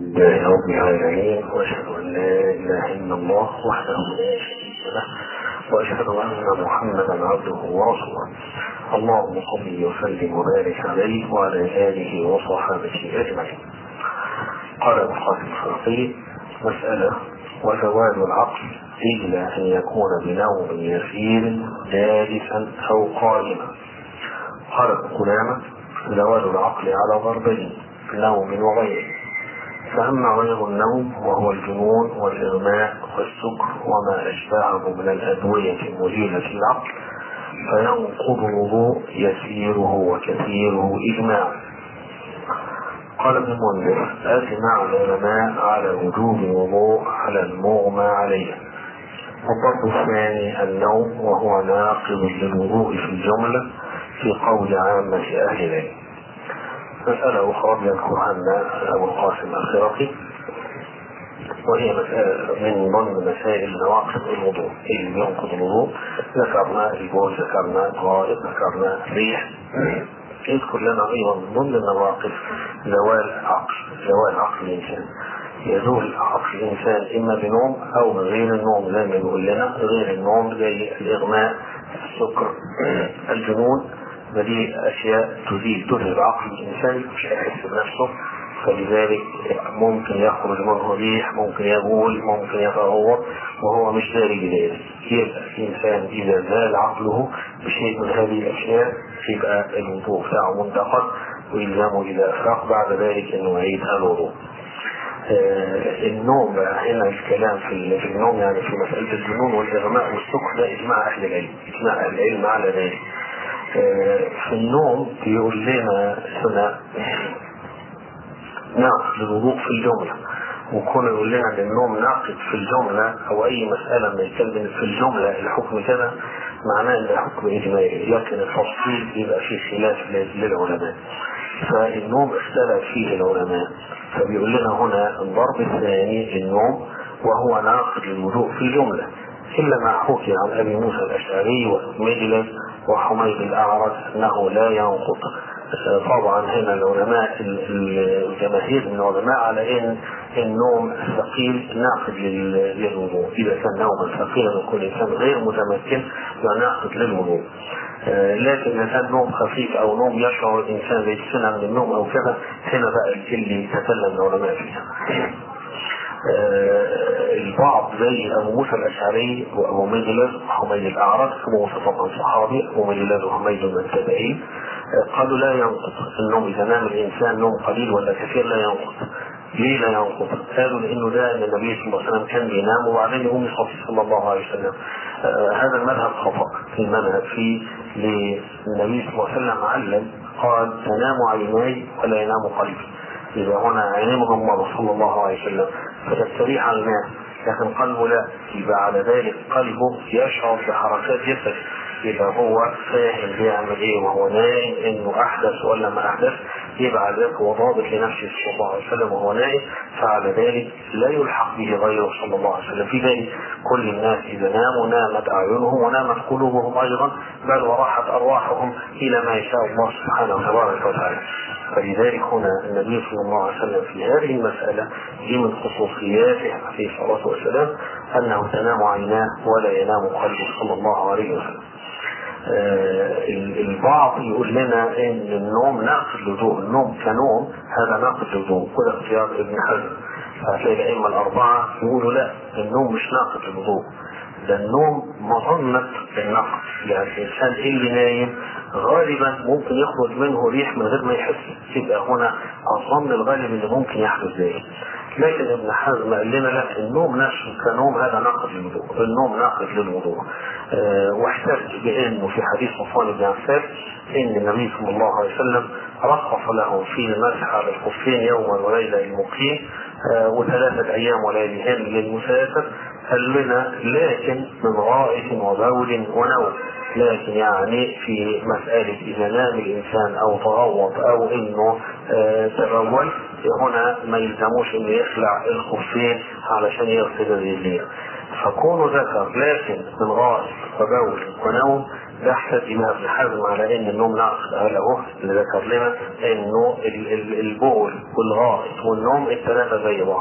لله رب العالمين واشهد ان لا اله الا الله وحده لا شريك له واشهد ان محمدا عبده ورسوله اللهم صل وسلم وبارك عليه وعلى اله وصحابته اجمعين قال القاسم الخلقي مساله وزوال العقل الا ان يكون بنوم يسير جالسا او قائما قال ابن قدامه زوال العقل على ضربين نوم وغيره فأما غير النوم وهو الجنون والإغماء والسكر وما أشباهه من الأدوية المزيلة للعقل فينقض الوضوء يسيره وكثيره إجماعا قال ابن المنذر أجمع العلماء على وجوب الوضوء على المغمى عليه الضرب الثاني النوم وهو ناقض للوضوء في الجملة في قول عامة أهل العلم مسألة أخرى يذكرها أبو القاسم الخرقي وهي مسألة من ضمن مسائل نواقض الوضوء اللي بينقض الوضوء ذكرنا البول ذكرنا الغائط ذكرنا الريح يذكر لنا أيضا من ضمن النواقض زوال عقل زوال عقل الإنسان يزول عقل الإنسان إما بنوم أو بغير النوم زي ما يقول لنا غير النوم زي الإغماء السكر الجنون فدي أشياء تزيل تذهب عقل الإنسان مش هيحس بنفسه فلذلك ممكن يخرج منه ريح ممكن يبول ممكن يتغوط وهو مش داري بذلك يبقى الإنسان إذا زال عقله بشيء من هذه الأشياء يبقى الوضوء بتاعه منتقد ويلزمه إذا أفاق بعد ذلك أنه يعيد الوضوء آه النوم بقى هنا الكلام في, في النوم يعني في مسألة الجنون والإغماء والسكر ده إجماع أهل العلم إجماع أهل العلم على ذلك في النوم بيقول لنا هنا ناقض للوضوء في الجملة وكون يقول لنا ان النوم ناقض في الجملة او اي مسألة ما يتكلم في الجملة الحكم كده معناه ان حكم اجمالي لكن التفصيل يبقى فيه خلاف للعلماء فالنوم اختلف فيه العلماء فبيقول لنا هنا الضرب الثاني النوم وهو ناقض للوضوء في الجملة إلا ما حكي عن أبي موسى الأشعري ومجلس وحميد الأعرج أنه لا ينقض طبعا هنا العلماء الجماهير من العلماء على ان النوم الثقيل ناقض للوضوء اذا كان نوما ثقيلا ويكون الانسان غير متمكن فناقض للوضوء لكن اذا كان نوم خفيف او نوم يشعر الانسان بالسنه من النوم او كذا هنا بقى اللي تكلم العلماء فيها آه البعض زي ابو موسى الاشعري وابو مجلس وحميد الاعرج ابو موسى طبعا صحابي ابو مجلس وحميد من التابعين آه قالوا لا ينقض النوم اذا نام الانسان نوم قليل ولا كثير لا ينقض ليه لا ينقض؟ قالوا لانه ده ان النبي صلى الله عليه وسلم كان بينام وبعدين يقوم يصلي صلى الله عليه وسلم آه هذا المذهب خطا في المذهب في للنبي صلى الله عليه وسلم علم قال تنام عيناي ولا ينام قلبي إذا هنا عينيه مغمضة صلى الله عليه وسلم فتستريح على الناس لكن قلبه لا يبقى على ذلك قلبه يشعر بحركات جسده يبقى هو فاهم بيعمل ايه وهو نايم انه احدث ولا ما احدث يبقى على ذلك هو ضابط لنفسه صلى الله عليه وسلم وهو نايم فعلى ذلك لا يلحق به غيره صلى الله عليه وسلم في ذلك كل الناس اذا ناموا نامت اعينهم ونامت قلوبهم ايضا بل وراحت ارواحهم الى ما يشاء الله سبحانه تبارك وتعالى فلذلك هنا النبي صلى الله عليه وسلم في هذه المسألة دي من خصوصياته عليه الصلاة والسلام أنه تنام عيناه ولا ينام قلبه صلى الله عليه وسلم. آه البعض يقول لنا ان النوم ناقض للوضوء، النوم كنوم هذا ناقض للوضوء، وده اختيار ابن حزم. فهتلاقي الائمه الاربعه يقولوا لا النوم مش ناقض للوضوء. ده النوم مظنة النقص يعني الإنسان اللي نايم غالبا ممكن يخرج منه ريح من غير ما يحس يبقى هنا الظن الغالب اللي ممكن يحدث ذلك لكن ابن حزم قال لنا لا النوم نفسه كنوم هذا ناقض للوضوء النوم ناقض للوضوء أه واحتج بانه في حديث صفوان بن عفان ان النبي صلى الله عليه وسلم رخص له في المسح على الخفين يوما وليله المقيم أه وثلاثه ايام ولياليهن للمسافر قال لنا لكن من غائط وبول ونوم لكن يعني في مسألة إذا نام الإنسان أو تغوط أو إنه آه تبول هنا ما يلزموش إنه يخلع الخفين علشان يغسل الرجلين فكونه ذكر لكن من غائط وبول ونوم ده احتج بها ابن حزم على ان النوم ناقص قال اهو اللي ذكر لنا انه ال- ال- البول والغائط والنوم الثلاثه زي بعض.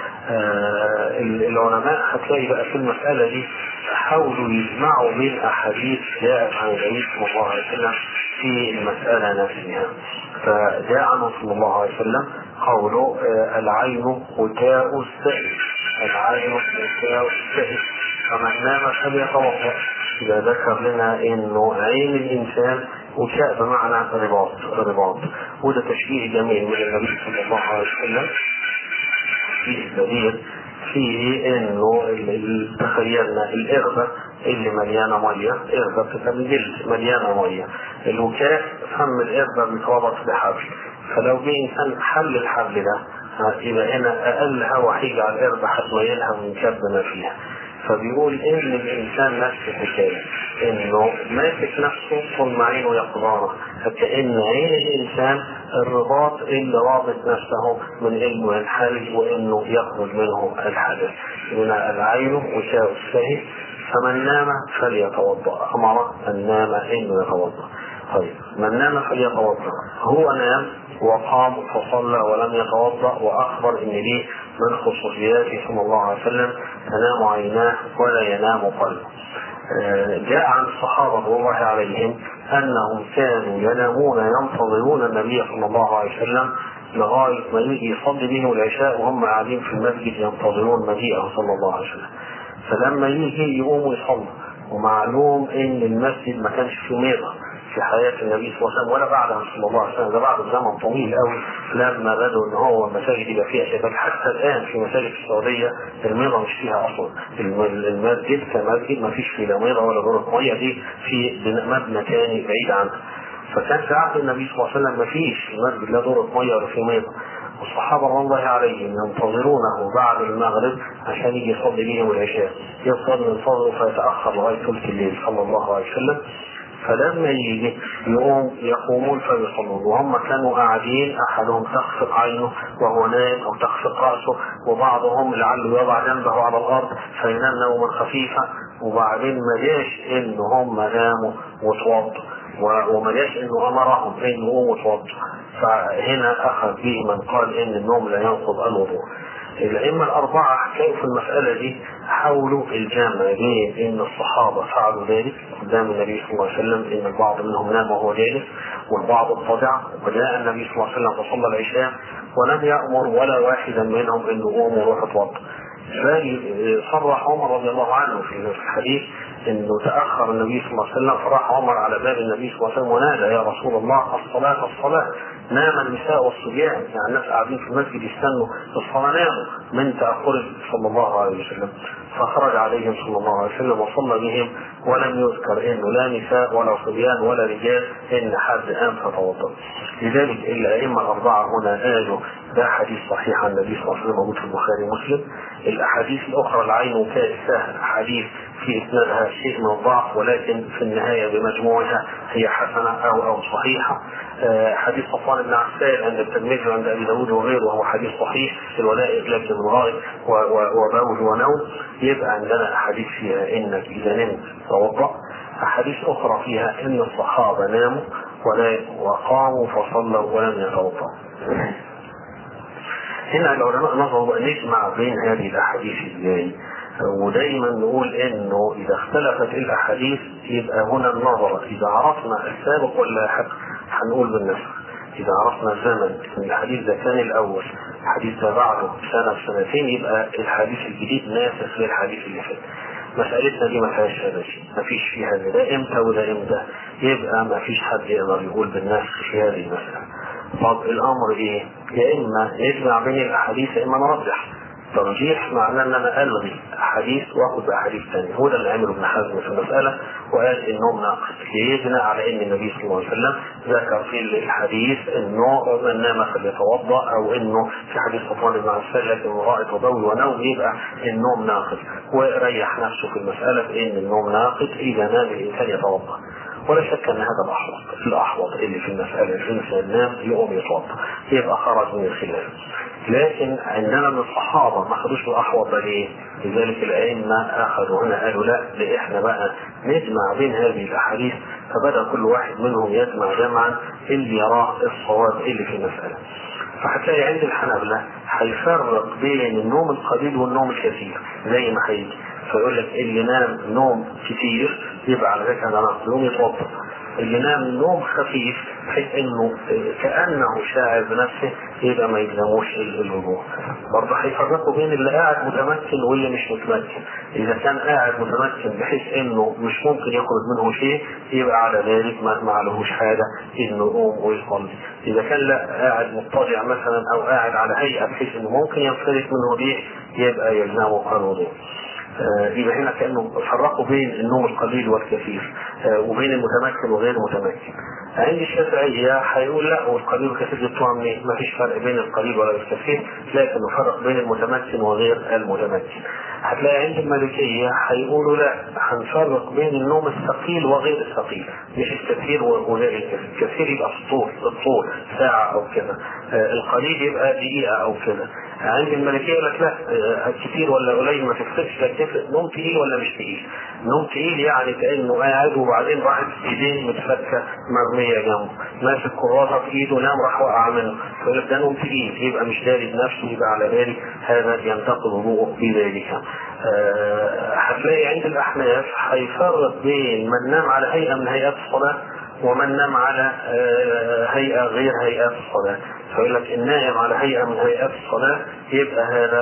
آه العلماء هتلاقي بقى في المساله دي حاولوا يجمعوا بين احاديث جاءت عن النبي صلى الله عليه وسلم في المساله نفسها. فجاء عنه صلى الله عليه وسلم قوله آه العين وكاء السائل العين وكاء السائل فمن نام فليتوضا اذا ذكر لنا انه عين الانسان وكاء بمعنى رباط رباط وده تشبيه جميل من النبي صلى الله عليه وسلم فيه دليل فيه انه ال- ال- تخيلنا القربة اللي مليانة مية قربة بتبقى من جلد مليانة مية الوكاء فم القربة متربط بحبل فلو جه انسان حل الحبل ده ها، يبقى هنا اقل هوا هيجي على القربة هتميلها وينكب ما فيها فبيقول ان الانسان نفس الحكايه انه ماسك نفسه طول ما عينه يقظانه فكان عين الانسان الرباط اللي رابط نفسه من انه ينحرج وانه يخرج منه الحدث من العين وشاء السهل فمن نام فليتوضا امر من نام انه يتوضا طيب من نام فليتوضا هو نام وقام فصلى ولم يتوضا واخبر ان دي من خصوصياته صلى الله عليه وسلم تنام عيناه ولا ينام قلبه آه، جاء عن الصحابة رضي الله عليهم أنهم كانوا ينامون ينتظرون النبي صلى الله عليه وسلم لغاية ما يجي يصلي بهم العشاء وهم قاعدين في المسجد ينتظرون مجيئه صلى الله عليه وسلم فلما يجي يقوموا يصلوا ومعلوم ان المسجد ما كانش فيه ميضة في حياة النبي صلى الله عليه وسلم ولا بعدها صلى الله عليه وسلم ده بعد زمن طويل قوي لما بدأوا ان هو المساجد يبقى فيها شباب حتى الان في مساجد السعودية الميضة مش فيها اصلا الم- المسجد كمسجد ما فيش فيه لا ميضة ولا دورة مية دي في بناء مبنى تاني بعيد عنها فكان في عهد النبي صلى الله عليه وسلم ما فيش المسجد لا دورة مية ولا فيه ميضة والصحابة رضي الله عليهم ينتظرونه بعد المغرب عشان يجي يصلي بهم العشاء يفضل ينتظروا فيتأخر لغاية ثلث الليل صلى الله عليه وسلم فلما يجي يقوم يقومون فيصلون وهم كانوا قاعدين احدهم تخفق عينه وهو نائم او تخفق راسه وبعضهم لعله يضع جنبه على الارض فينام نوما خفيفا وبعدين ما جاش ان هم ناموا وتوضوا و- وما جاش انه امرهم انه يقوموا وتوضوا فهنا اخذ به من قال ان النوم لا ينقض الوضوء الأئمة الأربعة حكاوا في المسألة دي حاولوا الجامع بين إن الصحابة فعلوا ذلك قدام النبي صلى الله عليه وسلم إن البعض منهم نام وهو جالس والبعض اضطجع وجاء النبي صلى الله عليه وسلم فصلى العشاء ولم يأمر ولا واحدا منهم إنه قوموا وروحوا اتوضوا بل صرح عمر رضي الله عنه في الحديث انه تاخر النبي صلى الله عليه وسلم فراح عمر على باب النبي صلى الله عليه وسلم ونادى يا رسول الله الصلاه الصلاه نام النساء والصبيان يعني الناس قاعدين في المسجد يستنوا الصلاه ناموا من تاخر صلى الله عليه وسلم فخرج عليهم صلى الله عليه وسلم وصلى بهم ولم يذكر انه لا نساء ولا صبيان ولا رجال ان حد قام فتوضا لذلك الائمه الاربعه هنا قالوا ده حديث صحيح عن النبي صلى الله عليه وسلم موجود في البخاري ومسلم الاحاديث الاخرى العين وكاء السهل احاديث في اسنادها شيء من الضعف ولكن في النهايه بمجموعها هي حسنه او او صحيحه آه، حديث صفوان بن عسال عند الترمذي وعند ابي داود وغيره وهو حديث صحيح في الولاء اطلاق الغائب و- و- وبول ونوم يبقى عندنا احاديث فيها انك اذا نمت توضا احاديث اخرى فيها ان الصحابه ناموا ولا وقاموا فصلوا ولم يتوضأوا هنا العلماء نظروا بقى نجمع بين هذه الاحاديث ازاي ودايما نقول انه اذا اختلفت الاحاديث يبقى هنا النظر اذا عرفنا السابق واللاحق هنقول بالنسخ اذا عرفنا الزمن ان الحديث ده كان الاول الحديث ده بعده سنه بسنتين يبقى الحديث الجديد ناسخ للحديث اللي فات مسألتنا دي ما فيهاش هذا الشيء، ما فيش فيها ده, ده امتى وده امتى، يبقى ما فيش حد يقدر يقول بالنسخ في هذه المسألة. طب الأمر إيه؟ يا إما نجمع بين الأحاديث يا إما نرجح. ترجيح معناه ان انا الغي احاديث واخد باحاديث ثانيه هو ده اللي عمله ابن حزم في المساله وقال انهم ناقص ليه بناء على ان النبي صلى الله عليه وسلم ذكر في الحديث انه من نام فليتوضا او انه في حديث صفوان بن عفان لكن غائط وبول ونوم يبقى النوم ناقص وريح نفسه في المساله بان النوم ناقص اذا نام الانسان يتوضا ولا شك ان هذا الاحوط الاحوط اللي في المساله الانسان نام يقوم يتوضا يبقى خرج من الخلاف لكن عندنا من الصحابه ما خدوش الاحوط ده ليه؟ لذلك الائمه اخذوا هنا قالوا لا ده احنا بقى نجمع بين هذه الاحاديث فبدا كل واحد منهم يجمع جمعا اللي يراه الصواب اللي في المساله. فهتلاقي عند الحنابلة هيفرق بين النوم القليل والنوم الكثير زي ما هيجي فيقول لك اللي نام نوم كتير يبقى على ذلك انا يوم يتوضا اللي نام نوم خفيف بحيث انه كانه شاعر بنفسه يبقى ما يلزموش الوضوء. برضه هيفرقوا بين اللي قاعد متمكن واللي مش متمكن. اذا كان قاعد متمكن بحيث انه مش ممكن يخرج منه شيء يبقى على ذلك ما, ما عليهوش حاجه انه يقوم ويصلي. اذا كان لا قاعد مضطجع مثلا او قاعد على هيئه بحيث انه ممكن ينفلت منه ريح يبقى يلزمه الوضوء. يبقى هنا كانه فرقوا بين النوم القليل والكثير وبين المتمكن وغير المتمكن. عند الشافعية هيقول لا والقليل والكثير جبتوها منين؟ ما فيش فرق بين القليل ولا الكثير لكن فرق بين المتمكن وغير المتمكن. هتلاقي عند المالكية هيقولوا لا هنفرق بين النوم الثقيل وغير الثقيل مش الكثير وغير الكثير، الكثير يبقى الطول الطول ساعة أو كذا، القليل يبقى دقيقة أو كذا، عند الملكيه يقول لك لا كتير ولا قليل ما تفرقش لا تفرق نوم تقيل ولا مش تقيل نوم تقيل يعني كانه قاعد وبعدين راحت ايديه متفكه مرميه جنبه ماسك كراسه في ايده نام راح وقع منه يقول لك ده نوم تقيل يبقى مش داري بنفسه يبقى على بالي هذا ينتقد وضوءه بذلك أه هتلاقي عند الاحناف هيفرق بين من نام على هيئه من هيئات الصلاه ومن نام على هيئه غير هيئات الصلاه فيقول لك النائم على هيئه من هيئات الصلاه يبقى هذا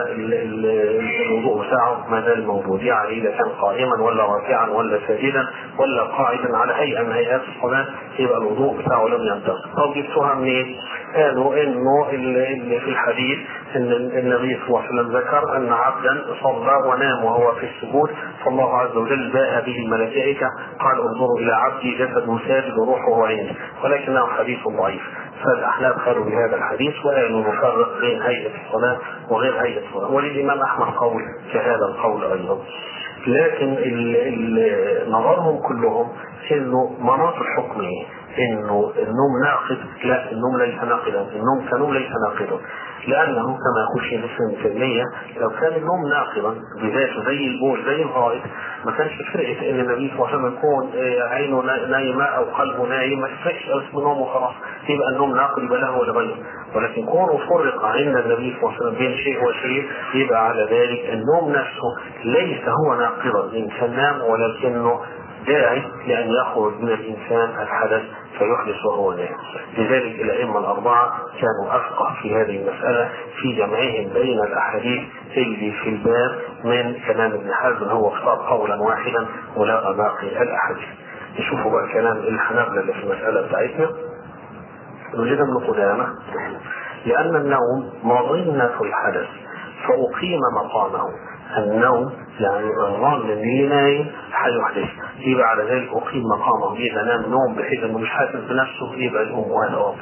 الوضوء بتاعه ما زال موجود يعني اذا كان قائما ولا راكعا ولا ساجدا ولا قاعدا على هيئه من هيئات الصلاه يبقى الوضوء بتاعه لم ينتقض. طب جبتوها منين؟ قالوا انه اللي في الحديث ان النبي صلى الله عليه وسلم ذكر ان عبدا صلى ونام وهو في السجود فالله عز وجل باء به الملائكه قال انظروا الى عبدي جسده ساجد وروحه عندي ولكنه حديث ضعيف فالاحناف خلوا بهذا الحديث وقالوا نفرق بين هيئه الصلاه وغير هيئه الصلاه وللامام احمد قول كهذا القول ايضا لكن ال ال نظرهم كلهم انه مناط الحكم ايه؟ انه النوم ناقض لا النوم ليس ناقضا النوم كنوم ليس ناقضا لانه كما يقول شيخ الاسلام ابن تيميه لو كان النوم ناقضا بذاته زي البول زي الغائط ما كانش فرقت ان النبي صلى الله عليه وسلم يكون عينه نايمه او قلبه نايم ما تفرقش اسم نوم وخلاص يبقى النوم ناقض يبقى له ولا غيره ولكن كونه فرق عند النبي صلى الله عليه وسلم بين شيء وشيء يبقى على ذلك النوم نفسه ليس هو ناقضا الانسان نام ولكنه داعي لأن يخرج من الإنسان الحدث فيحدث وهو نائم لذلك الأئمة الأربعة كانوا أفقه في هذه المسألة في جمعهم بين الأحاديث اللي في الباب من كلام ابن حزم هو اختار قولا واحدا ولغى باقي الأحاديث نشوفوا بقى كلام الحنابلة اللي في المسألة بتاعتنا وجد ابن قدامة لأن النوم مظنة الحدث فأقيم مقامه النوم يعني الظن اللي نايم هيحدث يبقى على ذلك اقيم مقامه اذا نام نوم بحيث انه مش حاسس بنفسه يبقى يقوم وهذا واضح.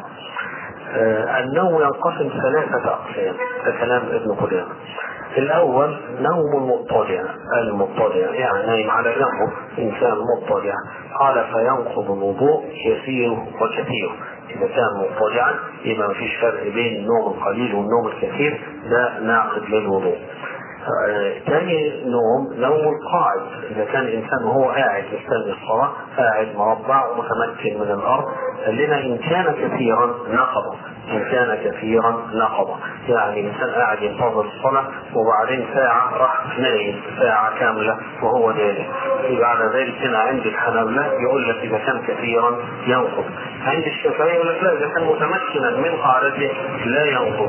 آه النوم ينقسم ثلاثة أقسام ده كلام ابن قدامة. الأول نوم المضطجع المضطجع يعني نايم على جنبه إنسان مضطجع قال فينقض الوضوء يسير وكثير إذا كان مضطجعا يبقى مفيش فرق بين النوم القليل والنوم الكثير ده ناقض للوضوء. ثاني نوم نوم القاعد اذا كان الانسان وهو قاعد يستنى الصلاه قاعد مربع ومتمكن من الارض قال لنا ان كان كثيرا نقض ان كان كثيرا نقض يعني الانسان قاعد ينتظر الصلاه وبعدين ساعه راح نايم ساعه كامله وهو جالس يبقى على ذلك هنا عند الحنابله يقول لك اذا كان كثيرا ينقض عند الشافعيه يقول لك لا اذا كان متمكنا من قاعدته لا ينقض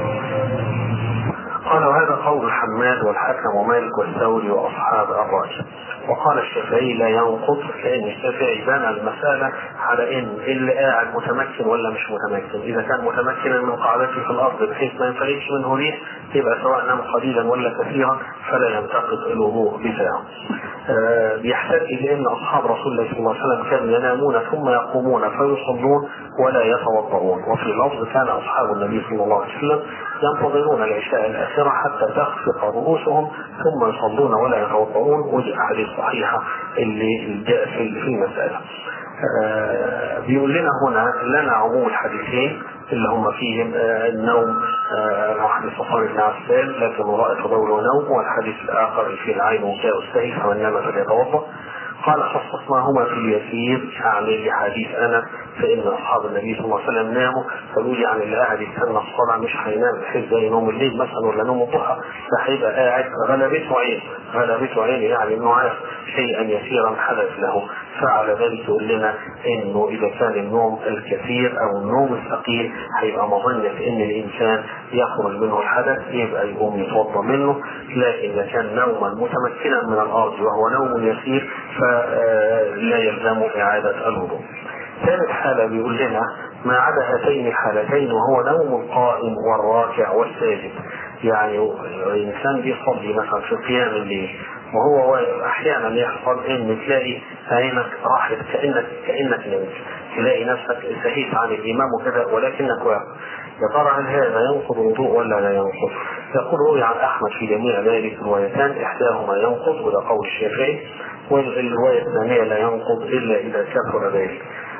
قال وهذا قول حماد والحكم ومالك والثوري واصحاب الراي وقال الشافعي لا ينقض لان الشافعي بنى المساله على ان اللي قاعد متمكن ولا مش متمكن اذا كان متمكنا من قاعدته في الارض بحيث ما ينفلتش منه ريح يبقى سواء نام قليلا ولا كثيرا فلا ينتقد الوضوء بتاعه. آه بيحتاج لان اصحاب رسول الله صلى الله عليه وسلم كانوا ينامون ثم يقومون فيصلون ولا يتوضؤون وفي لفظ كان اصحاب النبي صلى الله عليه وسلم ينتظرون العشاء الاخره حتى تخفق رؤوسهم ثم يصلون ولا يتوضؤون ودي احاديث صحيحه اللي جاء في المساله. آه بيقول لنا هنا لنا عموم الحديثين اللي هم فيهم آه، النوم آه، حديث صفوان بن عفان لكن رأت بول ونوم والحديث الآخر في العين وكاء السيف فمن نام فليتوضأ قال خصصناهما في اليسير يعني بحديث انس فان اصحاب النبي صلى الله عليه وسلم ناموا فقالوا يعني اللي قاعد يستنى الصلاه مش هينام بحيث زي نوم الليل مثلا ولا نوم الضحى ده هيبقى قاعد غلبته عين غلبته عين يعني انه عارف شيئا يسيرا حدث له فعلى ذلك يقول لنا انه اذا كان النوم الكثير او النوم الثقيل هيبقى مظنه ان الانسان يخرج منه الحدث يبقى يقوم يتوضا منه لكن اذا كان نوما متمكنا من الارض وهو نوم يسير فلا يلزم اعاده الوضوء. ثالث حاله بيقول لنا ما عدا هاتين الحالتين وهو نوم القائم والراكع والساجد يعني الانسان بيصلي مثلا في قيام الليل وهو واقف احيانا يحصل ان تلاقي عينك راحت كانك كانك نمت تلاقي نفسك سهيت عن الامام وكذا ولكنك واقف يا ترى هل هذا ينقض الوضوء ولا لا ينقض؟ يقول روي عن احمد في جميع ذلك روايتان احداهما ينقض وده قول الشافعي والروايه الثانيه لا ينقض الا اذا كثر ذلك.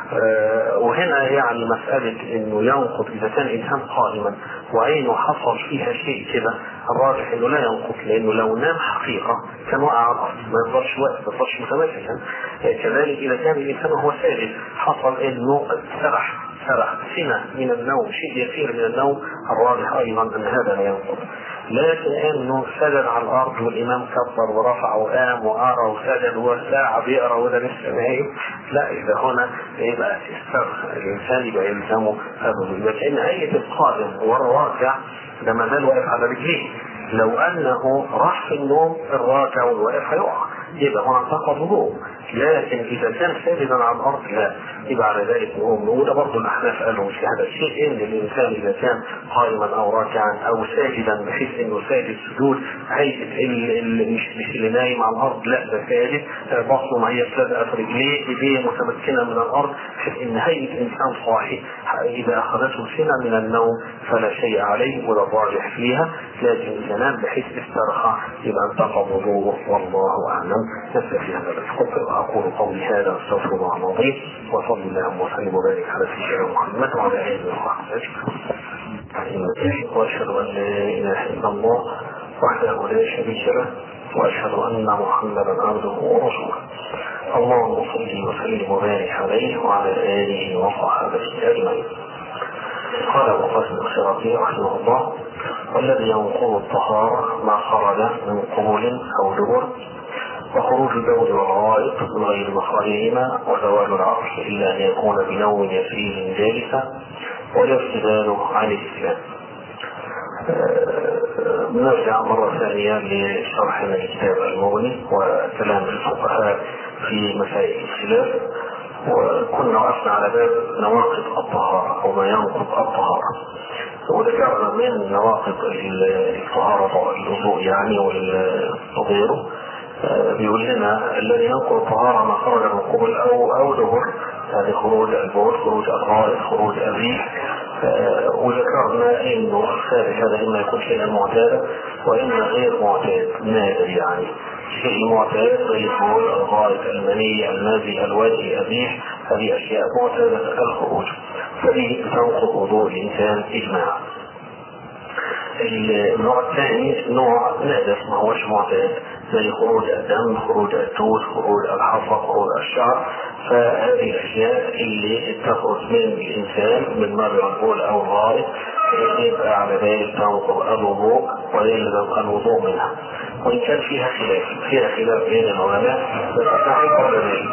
آه وهنا يعني مسألة انه ينقض اذا كان انسان قائما وعينه حصل فيها شيء كده الراجح انه لا ينقض لانه لو نام حقيقة كان وقع على الارض ما يفضلش واقف ما يفضلش متمسكا آه كذلك اذا كان الانسان وهو ساجد حصل انه سرح سرح سنة من النوم شيء يسير من النوم الراجح ايضا ان هذا لا ينقض لكن انه سجد على الارض والامام كبر ورفع وقام وقرا وسجد وساعة بيقرا وده لسه نايم لا اذا هنا يبقى استرخى الانسان يبقى يلزمه هذا يبقى كان هيئه القائم والراكع ده ما زال واقف على رجليه لو انه راح في النوم الراكع والواقف هيقع يبقى هنا انتقض وضوءه لكن اذا كان ساجدا على الارض لا يبقى على ذلك نقوم وده برضه الاحناف قالوا مش هذا الشيء ان الانسان اذا كان قائما او راكعا او ساجدا بحيث انه ساجد سجود هيئه مش مش اللي نايم على الارض لا ده ساجد بطنه ما هي لازقه في رجليه ايديه متمكنه من الارض بحيث ان هيئه انسان صاحي اذا اخذته سنه من النوم فلا شيء عليه وده الراجح فيها لكن اذا نام بحيث استرخى يبقى انتقض وضوءه والله اعلم نكتفي هذا الحكم اقول قولي هذا واستغفر الله العظيم وصلى اللهم وسلم وبارك على سيدنا محمد وعلى اله وصحبه اجمعين واشهد ان لا اله الا الله وحده لا شريك له واشهد ان محمدا عبده ورسوله اللهم صل وسلم وبارك عليه وعلى اله وصحبه اجمعين قال ابو قاسم الخراطي رحمه الله والذي ينقض الطهارة ما خرج من قبول أو دبر وخروج البول والغائط من غير مخرجهما وزوال العرش إلا أن يكون بنوم يسير جالسا والارتداد عن الإسلام. نرجع مرة ثانية لشرحنا لكتاب المغني وكلام الفقهاء في مسائل الخلاف وكنا وقفنا على باب نواقض الطهارة أو ما ينقض الطهارة وذكرنا من نواقض الطهارة الوضوء يعني وغيره بيقول لنا الذي ينقض الطهارة ما خرج من قبل أو أو دبر يعني خروج البول خروج الغائط خروج الريح وذكرنا انه الخارج هذا اما يكون شيئا معتادا واما غير معتاد نادر يعني شيء معتاد زي البول الغائط المني المازي الوادي الريح هذه اشياء معتاده الخروج فدي تنقض وضوء الانسان اجماعا النوع الثاني نوع نادر ما هوش معتاد زي خروج الدم خروج التوت خروج الحصى خروج الشعر فهذه الاشياء اللي تخرج من الانسان من مر البول او الغائط يبقى على ذلك تنقض الوضوء ويلزم الوضوء منها وان كان فيها خلاف فيها خلاف بين العلماء بس صحيح ولا لا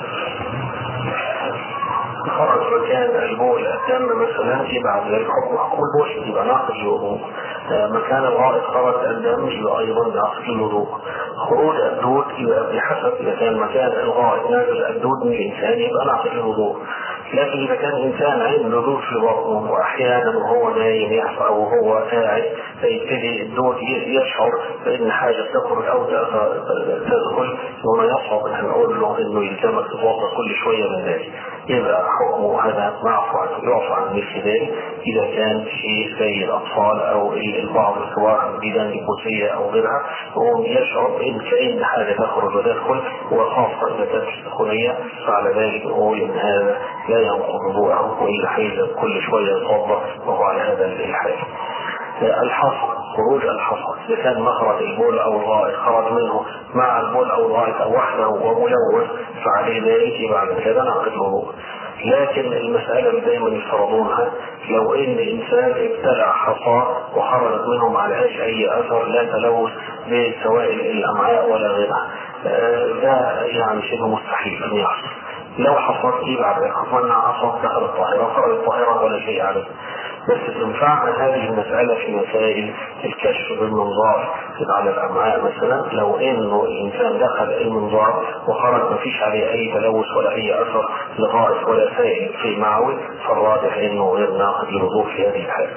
خرج مكان البول الدم مثلا يبقى على ذلك حكم حكم البول يبقى ناقض الوضوء مكان الغائط خرج الدم يبقى ايضا ناقض الوضوء خروج الدود يبقى بحسب اذا كان مكان الغائط نازل الدود من الانسان يبقى ناقض الوضوء لكن اذا كان الانسان عنده دود في بطنه واحيانا وهو نايم يحصل او هو قاعد فيبتدي الدود يشعر بان حاجه تخرج او تدخل وما يصعب ان نقول له انه يلزمك تتوضا كل شويه من ذلك يبقى حكمه هذا معفو عنه يعفو عن مثل ذلك اذا كان شيء زي الاطفال او البعض سواء بدان نفوسيه او غيرها وهو يشعر ان كان حاجه تخرج وتدخل وخاصه اذا كانت سخونيه فعلى ذلك نقول ان هذا لا ينقض وضوءه والا حيث كل شويه يتوضا وهو على هذا الحال. الحصر خروج الحصر اذا كان مخرج البول او الغائط خرج منه مع البول او الغائط او وحده وملوث فعليه ذلك يبقى بعد كده نعقد الوضوء لكن المسألة اللي دايما يفرضونها لو ان انسان ابتلع حصى وخرجت منه ما عليهاش اي اثر لا تلوث بسوائل الامعاء ولا غيرها ده يعني شبه مستحيل ان يحصل لو حصلت يبقى بعد خصمنا عصا دخل الطاهرة وخرج الطاهرة ولا شيء عليه بس تنفعنا هذه المسألة في مسائل الكشف بالمنظار على الأمعاء مثلا لو إنه الإنسان دخل المنظار وخرج ما فيش عليه أي تلوث ولا أي أثر لغائط ولا سائل في معوي فالراجح إنه غير ناقض للوضوء في هذه الحالة.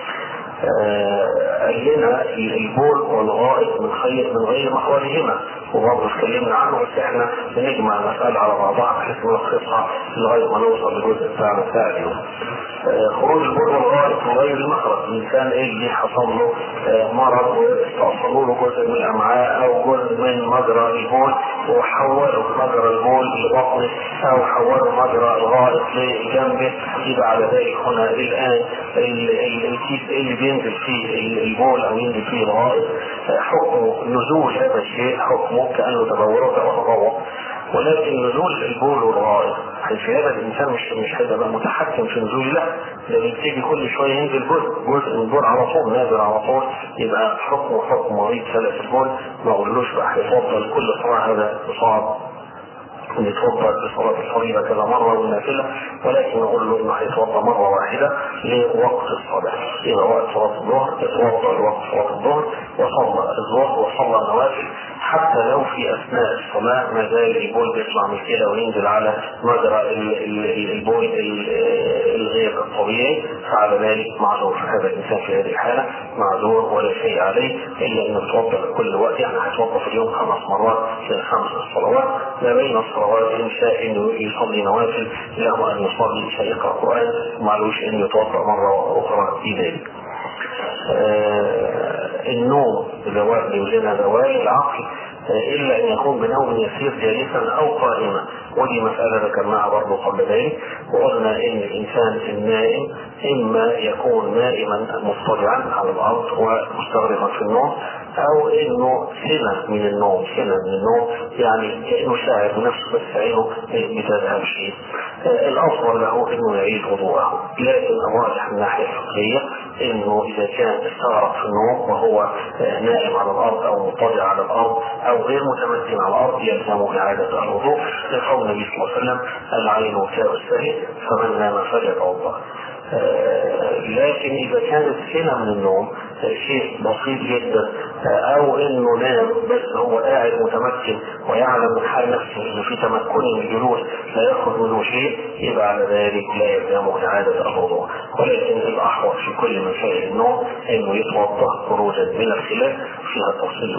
قال لنا البول والغائط من خير من غير مخرجهما وبرضه اتكلمنا عنه بس احنا بنجمع المسألة على بعضها بحيث نلخصها لغاية ما نوصل للجزء بتاعنا بتاع اليوم. خروج البول والغائط من غير المخرج الانسان ايه اللي حصل له مرض واستأصلوا له جزء من الامعاء او جزء من مجرى البول وحولوا مجرى البول لبطنه او حولوا مجرى الغائط لجنبه يبقى على ذلك هنا الان الكيس اللي بينزل فيه البول او ينزل فيه الغائط حكم نزول هذا الشيء حكمه كانه تبول وتبول ولكن نزول البول والغائط حيث هذا الانسان مش مش هيبقى متحكم في نزول لا ده بيبتدي كل شويه ينزل جزء جزء من البول على طول نازل على طول يبقى حكمه حكم مريض سلف البول ما اقولوش بقى هيفضل كل صلاه هذا صعب يتوضا بصلاة الفريضة كذا مرة والنافلة ولكن نقول له انه هيتوضا مرة واحدة لوقت الصلاة إذا وقت صلاة الظهر يتوضا لوقت صلاة الظهر وصلى الظهر وصلى النوافل حتى لو في أثناء الصلاة ما زال البول بيطلع من كده وينزل على مجرى البول الغير الطبيعي فعلى ذلك معذور هذا الإنسان في هذه الحالة معذور ولا شيء عليه إلا أنه يتوضا كل وقت يعني هيتوضا في اليوم خمس مرات في خمس صلوات ما بين الصلوات الصلوات إن شاء إنه يصلي نوافل له أن يصلي شيء يقرأ قرآن معلوش إنه يتوضأ مرة أخرى في ذلك. آه النوم زوال يوجدها زوال العقل إلا أن يكون بنوم يسير جالسا أو قائما ودي مسألة ذكرناها برضه قبل ذلك وقلنا إن الإنسان النائم إما يكون نائما مضطجعا على الأرض ومستغرقا في النوم أو إنه سنة من النوم سنة من النوم يعني كأنه شاعر بنفسه بس عينه بتذهب شيء الأفضل له إنه يعيد وضوءه لكن الراجح من الناحية الفقهية إنه إذا كان استغرق في النوم وهو نائم على الأرض أو مضطجع على الأرض أو غير متمكن على الأرض يلزمه إعادة الوضوء لقول النبي صلى الله عليه وسلم العين وكاء السهل فمن نام فليتوضأ لكن اذا كانت سنه من النوم شيء بسيط جدا او انه نام بس هو قاعد متمكن ويعلم من حال نفسه انه في تمكن من الجلوس لا ياخذ منه شيء يبقى على ذلك لا يلزمه اعاده الوضوء ولكن الاحوط في كل مسائل النوم انه يتوضا خروجا من الخلاف فيها تفصيل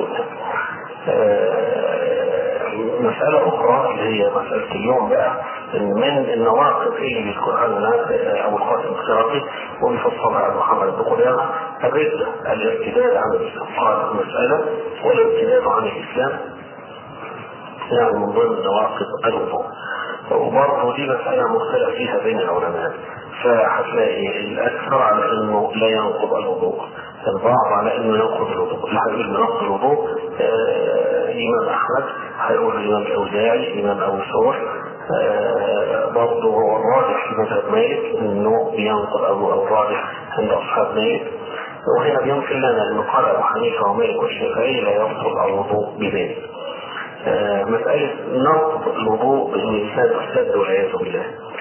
مسألة أخرى اللي هي مسألة اليوم بقى من النواقض اللي بيذكرها لنا أبو القاسم الخراقي وبيفصلها على محمد بن قدامة الردة الارتداد عن الإسلام قال المسألة والارتداد عن الإسلام يعني من ضمن نواقض الوضوء وبرضه دي مسألة مختلف فيها بين العلماء فهتلاقي الأكثر على إنه لا ينقض الوضوء البعض على انه ينقض الوضوء اللي هيقول بنقض الوضوء آه امام احمد هيقول الامام الاوزاعي امام ابو ثور آه برضه هو الراجح في مذهب مالك انه بينقض ابو او الراجح عند اصحاب مالك وهنا بينقل لنا انه قال ابو حنيفه ومالك والشافعي لا يبطل الوضوء بذلك آه مسألة نقض الوضوء بأن الإنسان ارتد والعياذ بالله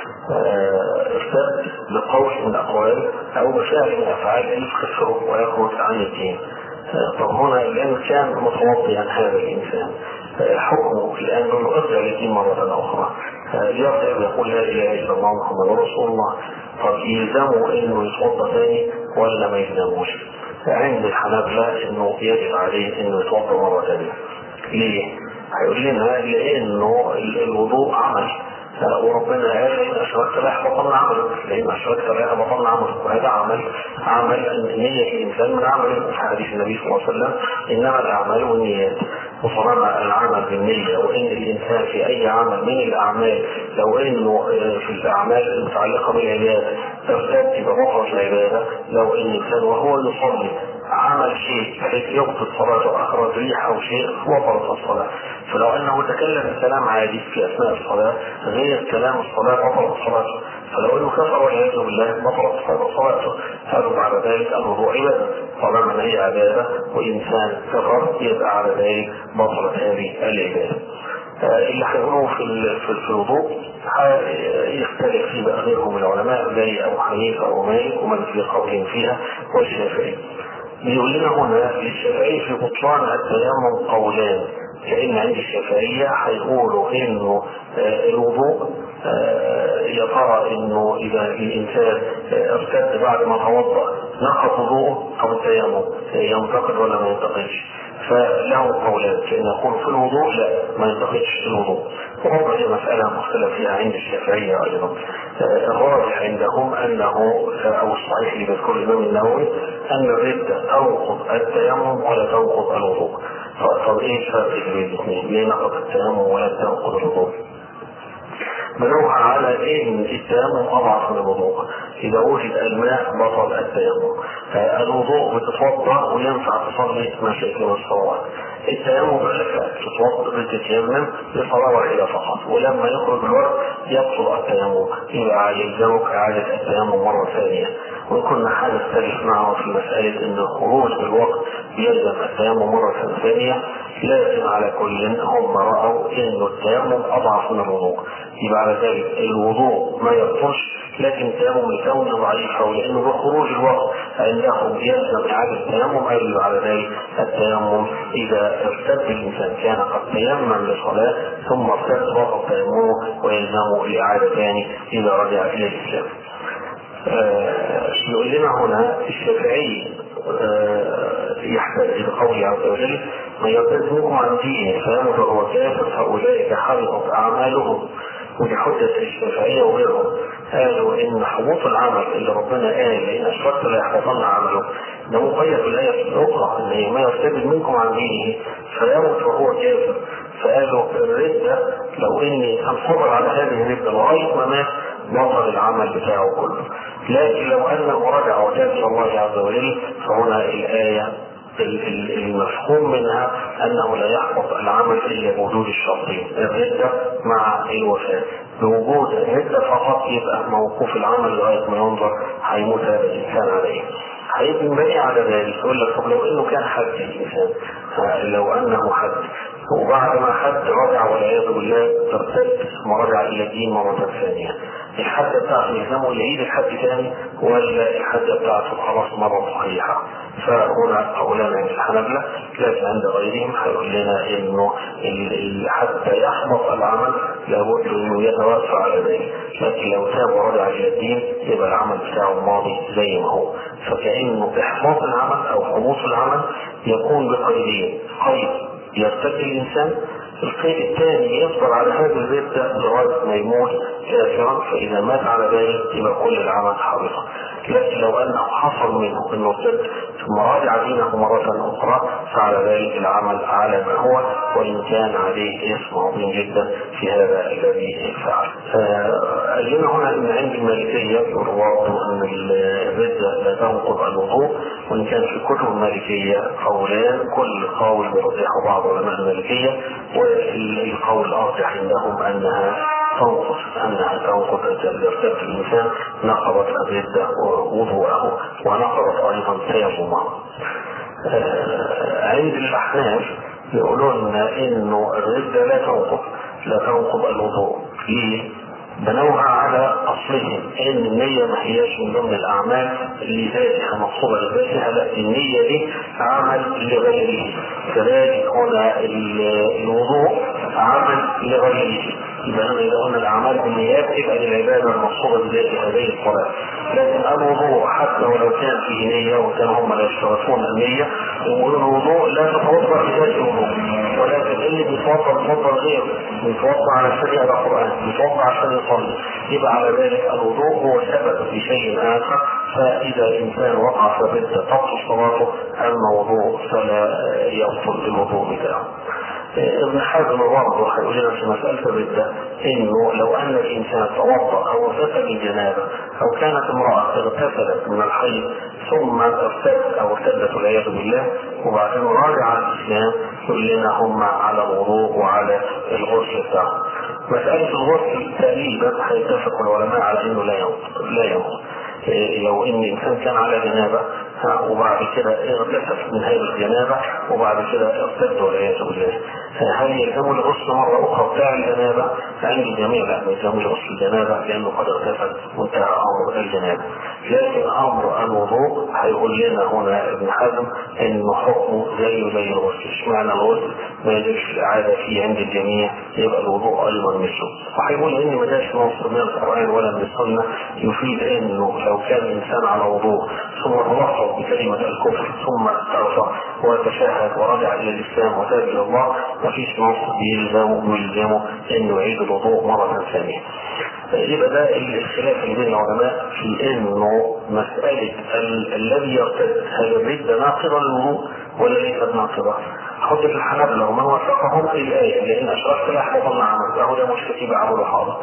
ارتد بقول من الأقوال أو بفعل من الأفعال يفكسره ويخرج عن الدين طب هنا الآن كان متوضئا هذا الإنسان حكمه الآن أنه أرجع للدين مرة أخرى يرجع ويقول لا إله إلا الله محمد رسول الله طب يلزمه إنه يتوضأ ثاني ولا ما يلزموش؟ عند الحنابلة إنه يجب عليه إنه يتوضأ مرة ثانية. ليه؟ هيقول لنا لأنه الوضوء عمل وربنا قال ان اشركت لا يحبطن عملك لان اشركت لا يحبطن عملك وهذا عمل عمل نية الانسان من عمل في حديث النبي صلى الله عليه وسلم انما الاعمال والنيات وطالما العمل بالنية وان الانسان في اي عمل من الاعمال لو انه في الاعمال المتعلقة بالعبادة ترتد يبقى بطلت العبادة لو ان الانسان وهو يصلي عمل شيء بحيث يبطل صلاته اخرج ريح او شيء وبطلت الصلاه فلو انه تكلم بكلام عادي في اثناء الصلاه غير كلام الصلاه بطلت صلاته فلو انه كفر والعياذ بالله بطلت صلاته هذا بعد ذلك الوضوء عباده طالما ان هي عباده وانسان كفر يبقى على ذلك بطلت هذه العباده اللي هيقولوه في في الوضوء يختلف فيه بقى غيرهم من العلماء زي ابو حنيفه ومالك ومن في قولهم فيها والشافعي بيقول لنا هنا للشافعي في بطلان التيمم قولان لان عند الشافعيه هيقولوا انه الوضوء يا ترى انه اذا الانسان ارتد بعد ما توضا نقض وضوءه او التيمم ينتقد ولا ما ينتقدش فله قولان فإن يقول في الوضوء لا ما ينتقدش في الوضوء وبرضه هي مسألة مختلف فيها عند الشافعية أيضا الراجح عندهم أنه أو الصحيح اللي بيذكر الإمام النووي أن الردة تنقض التيمم ولا تنقض الوضوء طب إيه الفرق بين الاثنين؟ ليه نقض التيمم ولا تنقض الوضوء؟ بنوها على ان التيمم اضعف من الوضوء اذا وجد الماء بطل التيمم الوضوء بتتوضا وينفع تصلي ما شئت من الصلوات التيمم لك تتوضا بتتيمم لصلاه واحده فقط ولما يخرج الوقت يبطل التيمم يبقى يلزمك اعاده التيمم مره ثانيه وكنا هنختلف معه في مساله ان الخروج بالوقت يلزم التيمم مره ثانيه لكن على كل هم راوا ان التيمم اضعف من الوضوء يبقى على ذلك الوضوء ما يبطلش لكن التيمم لكونه ضعيف او لانه بخروج الوقت عندهم يلزم اعاده التيمم ايضا على ذلك التيمم اذا ارتد الانسان كان قد تيمم لصلاه ثم ارتد وقت تيممه ويلزمه الاعاده ثاني اذا رجع الى الاسلام. آه يقول لنا هنا الشافعي آه يحتاج بقوله عز وجل من يرتد منكم عن دينه فيموت وهو كافر فاولئك حبطت اعمالهم ودي حجة الشافعية وغيرهم قالوا إن حبوط العمل اللي ربنا قال إن أشركت لا يحبطن عمله ده مقيد في الآية الأخرى إن ما يرتد منكم عن دينه فيموت وهو كافر فقالوا الردة لو إن الإنسان صبر على هذه الردة لغاية ما مات بطل العمل بتاعه كله لكن لو أنه رجع وتاب إلى الله عز وجل فهنا الآية المفهوم منها انه لا يحبط العمل الا بوجود الشرطين الرده مع الوفاه بوجود الرده فقط يبقى موقوف العمل لغايه ما ينظر هيموت هذا الانسان عليه هيبني على ذلك يقول لك طب لو انه كان حد الانسان لو انه حد وبعد ما حد رجع والعياذ بالله ارتد ثم رجع الى الدين مره ثانيه الحد بتاعته يلزمه يعيد الحد ثاني ولا الحد بتاعته خلاص مره صحيحه فهنا قولان عند الحنبلة لكن عند غيرهم هيقول لنا انه حتى يحبط العمل لابد انه يتوفى على ذلك لكن لو تاب ورجع الى الدين يبقى العمل بتاعه ماضي زي ما هو فكانه احباط العمل او حبوط العمل يكون بقيدين قيد يرتد الانسان القيد الثاني يصبر على هذه الردة لغاية ما يموت كافرا فإذا مات على ذلك يبقى كل العمل حبط لكن لو أنه حصل منه أنه ارتد ثم راجع دينه مرة أخرى فعلى ذلك العمل على ما هو وإن كان عليه اسم عظيم جدا في هذا الذي فعل. قال لنا هنا أن عند المالكية يروى أن الردة لا تنقض الوضوء وإن كان في كتب المالكية قولان كل قول يرجحه بعض علماء المالكية والقول الأرجح عندهم أنها تنقص أنها تنقض ارتد الإنسان نقضت الردة وضوءه ونقضت أيضا تيممه. عند الأحناف يقولون إنه الردة لا تنقض لا تنقض الوضوء ليه؟ بنوها على اصلهم ان النية ما هياش من ضمن الاعمال اللي ذاتها مقصودة لذاتها لا النية دي عمل لغيره كذلك هنا الوضوء عمل لغيره يبقى انا اذا قلنا الاعمال بالنيات يبقى للعباده المقصوده بذاتها زي الصلاه لكن الوضوء حتى لو لو كان فيه نية وكان هم لا يشترطون النية والوضوء لا تتوضأ بذات الوضوء ولكن اللي بيتوضأ بيتوضأ غيره بيتوضأ علشان يقرأ قرآن بيتوضأ عشان يصلي يبقى على ذلك الوضوء هو سبب في شيء آخر فإذا الإنسان وقع في بنت تبطل صلاته أما وضوء فلا يبطل الوضوء بتاعه ابن حزم برضه هيقول لنا في مسألة الردة إنه لو أن الإنسان توضأ أو اغتسل الجنابة أو كانت امرأة اغتسلت من الحيض ثم ارتد أو ارتدت والعياذ بالله وبعدين راجع الإسلام يقول لنا هم على الوضوء وعلى الغسل بتاعهم. مسألة الغسل تقريبا هيتفق العلماء على إنه لا ينقض لا ينقض. لو ان الانسان كان على جنابه وبعد كده اغتسل من هذه الجنابه وبعد كده ارتد والعياذ بالله هل يلزم الغسل مره اخرى بتاع الجنابه؟ عند الجميع لا ما يلزمش غسل الجنابه لانه قد اغتسل وانتهى امر الجنابه لكن امر الوضوء هيقول لنا هنا ابن حزم انه حكمه زيه زي الغسل اشمعنى الغسل ما يجبش الاعاده فيه عند الجميع يبقى الوضوء ايضا مثله وهيقول ان ما جاش نص من القران ولا من السنه يفيد انه لو كان الانسان على وضوء ثم تلفظ بكلمه الكفر ثم استغفر وتشهد ورجع الى الاسلام وتاب الى الله مفيش نص بيلزمه يلزمه انه يعيد الوضوء مره ثانيه. يبقى ده الخلاف اللي بين العلماء في انه مساله الذي يرتد هل الرده ناقضه للوضوء ولا ليست ناقضه؟ حجة الحنابلة ومن وافقهم الآية لأن أشركت لا حكم عمل فهو ده مشتكي بعمل حاضر.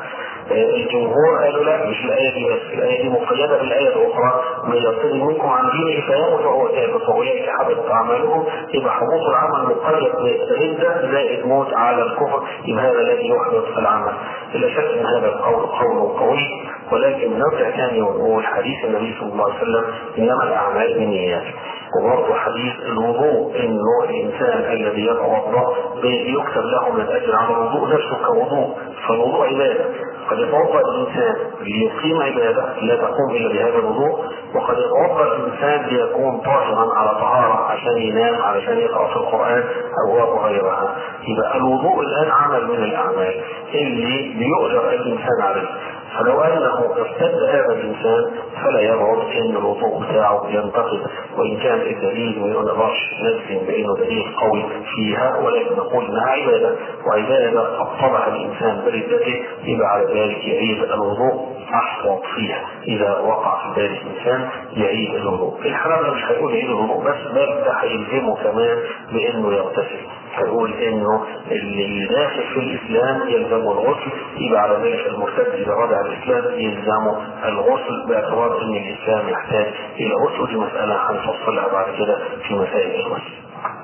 الجمهور قالوا لا مش الآية دي بس الآية دي مقيدة بالآية الأخرى من يرتد منكم عن دينه فيموت وهو كافر فأولئك حبطت أعمالهم يبقى حبوط العمل مقيد بالردة زائد موت على الكفر يبقى هذا الذي يحبط العمل لا شك أن هذا القول قول قوي ولكن نرجع ثاني ونقول حديث النبي صلى الله عليه وسلم إنما الأعمال بالنيات وبرضه حديث الوضوء انه الانسان الذي يتوضا يكتب له من الاجر على الوضوء نفسه كوضوء فالوضوء عباده قد يتوضا الانسان ليقيم عباده لا تقوم الا بهذا الوضوء وقد يتوضا الانسان ليكون طاهرا على طهاره عشان ينام علشان يقرا في القران او غيرها يبقى الوضوء الان عمل من الاعمال اللي بيؤجر الانسان عليه فلو انه ارتد هذا الانسان فلا يبعد ان الوضوء بتاعه ينتقد وان كان الدليل ما نقدرش نجزم بانه دليل قوي فيها ولكن نقول انها عباده وعباده ابطلها الانسان بردته يبقى على ذلك يعيد الوضوء احوط فيها اذا وقع في ذلك الانسان يعيد الوضوء الحرام مش هيقول يعيد الوضوء بس بل ده هيلزمه كمان بانه يغتسل هيقول انه اللي داخل في الاسلام يلزمه الغسل يبقى على ذلك المرتد اذا رجع الاسلام يلزمه الغسل باعتبار ان الاسلام يحتاج الى غسل ودي مساله هنفصلها بعد كده في مسائل الغسل.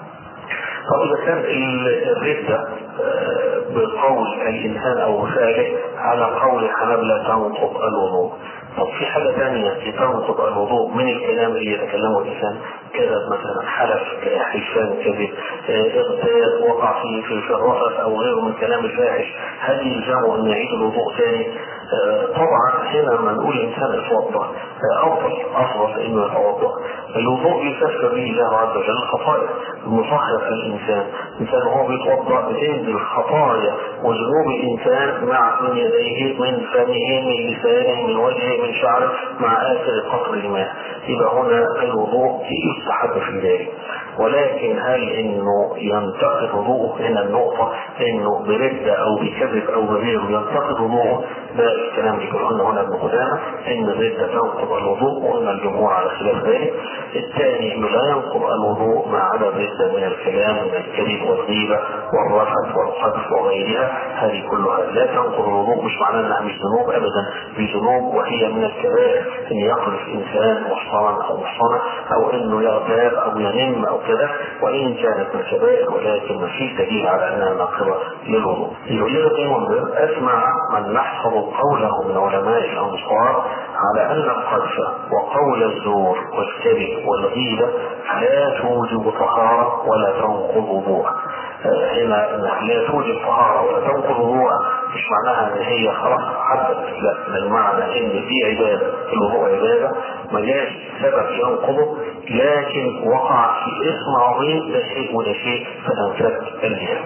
طب اذا كان الرده بقول الانسان او فعله على قول الحنابله تنقض الوضوء طب في حاجة ثانية تنقض الوضوء من الكلام اللي يتكلمه الإنسان كذب مثلا حلف حلفان كذب اغتاب وقع في في الرفث أو غيره من كلام الفاحش هل يلزمه أن يعيد الوضوء ثاني؟ طبعا هنا لما نقول الانسان يتوضا افضل افضل انه يتوضا الوضوء يكفر به الله عز وجل الخطايا المطهر الانسان الانسان وهو بيتوضا بتنزل الخطايا وذنوب الانسان مع من يديه من فمه من لسانه من وجهه من شعره مع اخر قطر الماء يبقى هنا الوضوء يستحب في ذلك ولكن هل انه ينتقد وضوءه هنا النقطه انه برده او بكذب او بغيره ينتقد وضوءه ده الكلام اللي قلنا هنا ابن قدامه ان الرده تنقض الوضوء وقلنا الجمهور على خلاف ذلك الثاني انه لا ينقض الوضوء ما عدا الرده من الكلام من الكذب والغيبه والرفث والقذف وغيرها هذه كلها لا تنقض الوضوء مش معناه انها مش ذنوب ابدا في ذنوب وهي من الكبائر ان يقذف انسان محصنا او محصنه او انه يغتاب او ينم او كذا وان كانت من الكبائر ولكن ما فيش دليل على انها ناقضه للوضوء. يقول لي منذر اسمع من نحفظ قوله من علماء الامصار على ان القذف وقول الزور والكذب والغيبه لا توجب طهاره ولا تنقض وضوءا. هنا لا توجب طهاره ولا تنقض وضوءا مش معناها ان هي خلاص حدث لا المعنى ان في عباده الوضوء عباده ما جاش سبب ينقضه لكن وقع في اسم عظيم ده شيء وده شيء فانفك الجهل.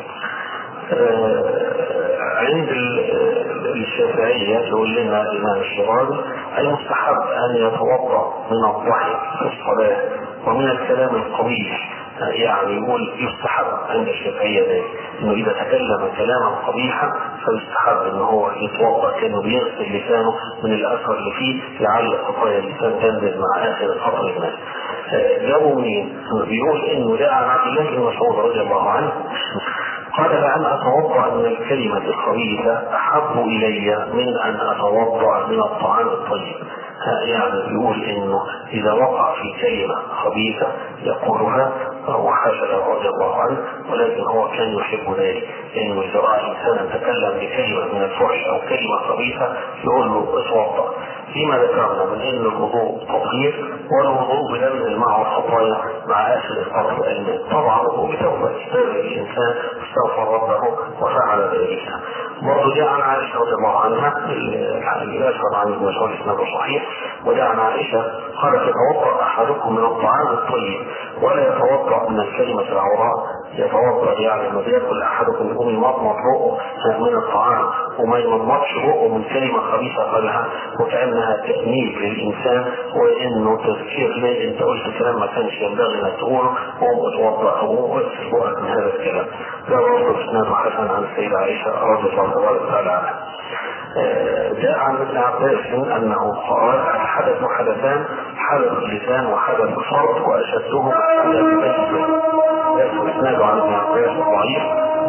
عند الشافعية يقول لنا الإمام الشرازي المستحب أن يتوضأ من الضحك في الصلاة ومن الكلام القبيح يعني يقول يستحب عند الشافعية ذلك انه اذا تكلم كلاما قبيحا فيستحب ان هو يتوضا كانه بيغسل لسانه من الاثر اللي فيه لعل خطايا اللسان تنزل مع اخر قطر الماء. جابوا منين؟ بيقول انه جاء عن عبد الله بن مسعود رضي الله عنه قال لأن أتوضأ من الكلمة الخبيثة أحب إلي من أن أتوضأ من الطعام الطيب يعني بيقول انه اذا وقع في كلمة خبيثة يقولها وحاشا له رضي الله عنه ولكن هو كان يحب ذلك لانه اذا راى انسانا تكلم بكلمه من الفحش او كلمه خبيثه يقول له اتوضا فيما ذكرنا من ان الوضوء تطهير والوضوء بينزل معه الخطايا مع اخر القبر الماء طبعا الوضوء بتوبه يستغفر الانسان استغفر ربه وفعل ذلك برضه جاء عن عائشه رضي الله عنها اللي اثر عن ابن مسعود اسناده صحيح وجاء عن عائشه قالت يتوضا احدكم من الطعام الطيب ولا يتوضا من الكلمه العوراء يتوضا يعني لما بياكل احدكم يقوم يمضمض بقه من الطعام وما يمضمضش بقه من كلمه خبيثه قالها وكانها تانيب للانسان وانه تذكير ليه انت قلت كلام ما كانش ينبغي انك تقوله قوم اتوضا او اغسل بقك من هذا الكلام ده برضه اسناده حسن عن السيده عائشه رضي الله تعالى عنها جاء عن ابن عباس انه قال الحدث حدثان حدث اللسان وحدث الفرد واشدهما حدث اللسان يأتي اسناده عن ابن عباس ضعيف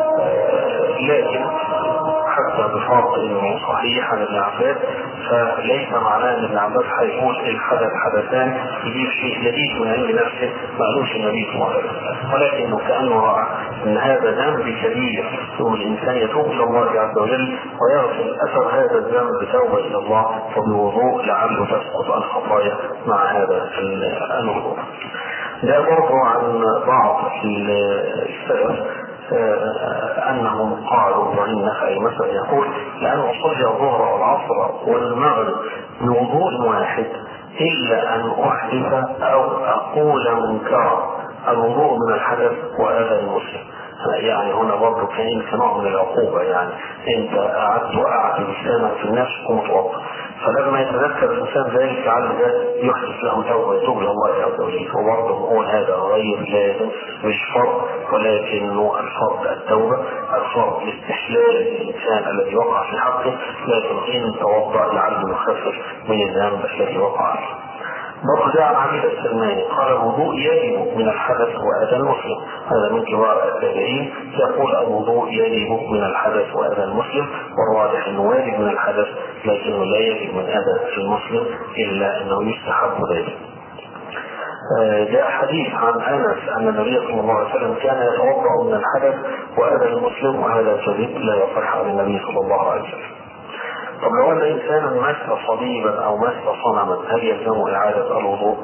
لكن حتى بفرض انه صحيح عن ابن عباس فليس معناه ان ابن عباس هيقول الحدث حدثان يجيب شيء جديد من عند نفسه ما قالوش النبي صلى الله عليه وسلم ولكنه كانه راى ان هذا ذنب كبير ثم الانسان يتوب الى الله عز وجل ويغفر اثر هذا الذنب بتوبه الى الله وبوضوء لعله تسقط الخطايا مع هذا الوضوء. ده برضه عن بعض السلف انهم قالوا ابراهيم النخعي مثلا يقول لان اصلي الظهر والعصر والمغرب بوضوء واحد الا ان احدث او اقول منكرا الوضوء من الحدث واذى المسلم يعني هنا برضه كان كنوع من العقوبه يعني انت قعدت وقعت لسانك في النفس ومتوضا فلما يتذكر الانسان ذلك لعل ده يحدث له توبه يتوب الى الله عز وجل وبرضه نقول هذا غير لازم مش فرض ولكنه الفرض التوبه الفرض لاستحلال الانسان الذي وقع في حقه لكن ان توضا لعله يخفف من الذنب الذي وقع فيه. برضه جاء عن عبيد السلماني قال الوضوء يجب من الحدث واذى المسلم هذا من كبار التابعين يقول الوضوء يجب من الحدث واذى المسلم والواضح انه واجب من الحدث لكنه لا يجب من اذى المسلم الا انه يستحب ذلك جاء حديث عن انس ان النبي صلى الله عليه وسلم كان يتوضا من الحدث واذى المسلم وهذا كذب لا يصح عن النبي صلى الله عليه وسلم طب لو ان انسانا مس صليبا او مس صنما هل يلزم اعاده الوضوء؟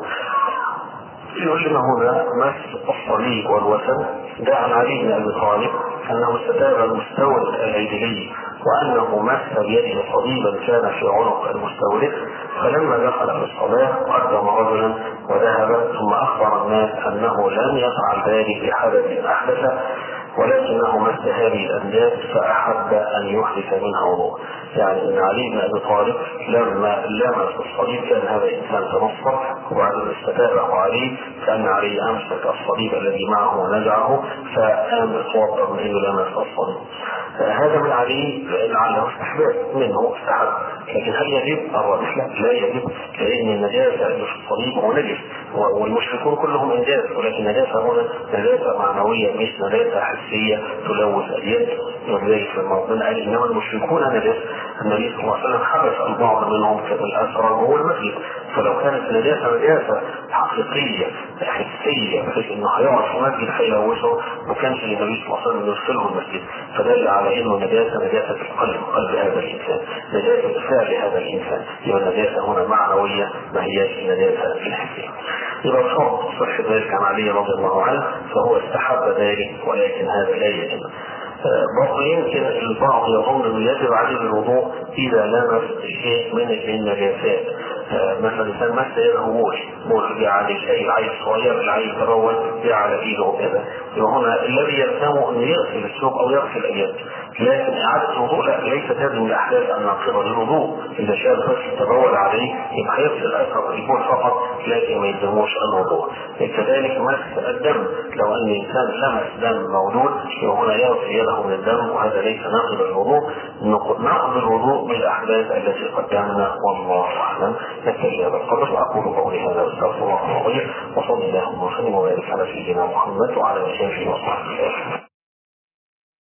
يقول لنا هنا مس الصليب والوثن جاء عن علي بن ابي طالب انه استتاب المستورد العجلي وانه مس بيده صليبا كان في عنق المستورد فلما دخل في الصلاه قدم رجلا وذهب ثم اخبر الناس انه لم يفعل ذلك بحدث احدث ولكنه مس هذه الانداد فاحب ان يحدث منها وضوء يعني ان علي بن ابي طالب لما لمس الصليب كان هذا الانسان تنصر وبعدين استتابه عليه كان علي امسك الصليب الذي معه ونزعه فقام اتوضا من انه لمس الصليب هذا من عليه لعله استحباب منه استحب لكن هل يجب؟ الراجح لا لا يجب لان النجاسه اللي في الصليب هو نجس والمشركون كلهم انجاز ولكن النجاسه هنا نجاسه معنويه مش نجاسه حسيه تلوث اليد ولذلك لما ربنا قال انما المشركون نجس النبي صلى الله عليه وسلم حبس البعض منهم كالاسرى وهو المسجد فلو كانت النجاسه نجاسه حقيقيه حسيه بحيث انه هيقعد في مسجد هيلوثه ما كانش النبي صلى الله عليه وسلم يرسله المسجد فدل على انه نجاسه نجاسه القلب قلب هذا الانسان نجاسه فعل هذا الانسان يبقى النجاسه هنا معنويه ما هياش النجاسه الحسيه يبقى الفرض صح ذلك عن علي رضي الله عنه فهو استحب ذلك ولكن هذا لا يجب برضه يمكن البعض يظن انه يجب عليه الوضوء اذا لمس شيء من النجاسات مثلا الانسان مس يده بول بول جه على شيء عيل صغير العيل تبول جه على ايده وكذا يبقى هنا الذي يلزمه انه يغسل الثوب او يغسل اليد لكن اعاده الوضوء لا ليست هذه من الاحداث الناقضه للوضوء اذا شاء الطفل تبول عليه يبقى يغسل اثر البول فقط لكن ما يلزموش الوضوء كذلك مس الدم لو ان الانسان لمس دم مولود هنا يغسل يده من الدم وهذا ليس ناقض الوضوء ناقض الوضوء بالاحداث التي قدمنا والله اعلم نكتفي هذا القدر واقول قولي هذا واستغفر الله العظيم وصلى الله وسلم وبارك على سيدنا محمد وعلى اله وصحبه